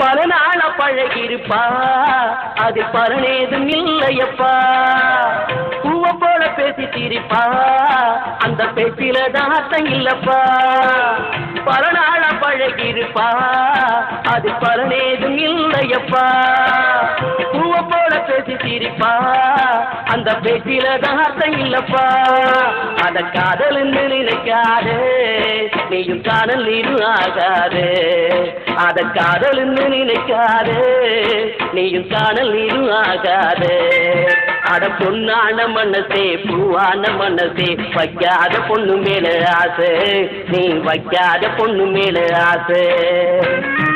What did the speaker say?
பல நாள பழகிருப்பா அது பலனேதும் இல்லையப்பா பூவ போல பேசி சிரிப்பா அந்த பேச்சில தாத்தம் இல்லப்பா பல நாள பழகிருப்பா அது பலனேதும் இல்லையப்பா பூவ போல பேசி சிரிப்பா அந்த பேச்சில தாத்தம் இல்லப்பா அத காதல்னு நினைக்காது நீயும் காதல் நீரு ஆகாது அத காதல்னு நினைக்காது நீயும் காணல் நீரு ஆகாது அட பொண்ணான மனசே பூவான மனசே வைக்காத பொண்ணு மேல ஆசை நீ வைக்காத பொண்ணு மேல ஆசை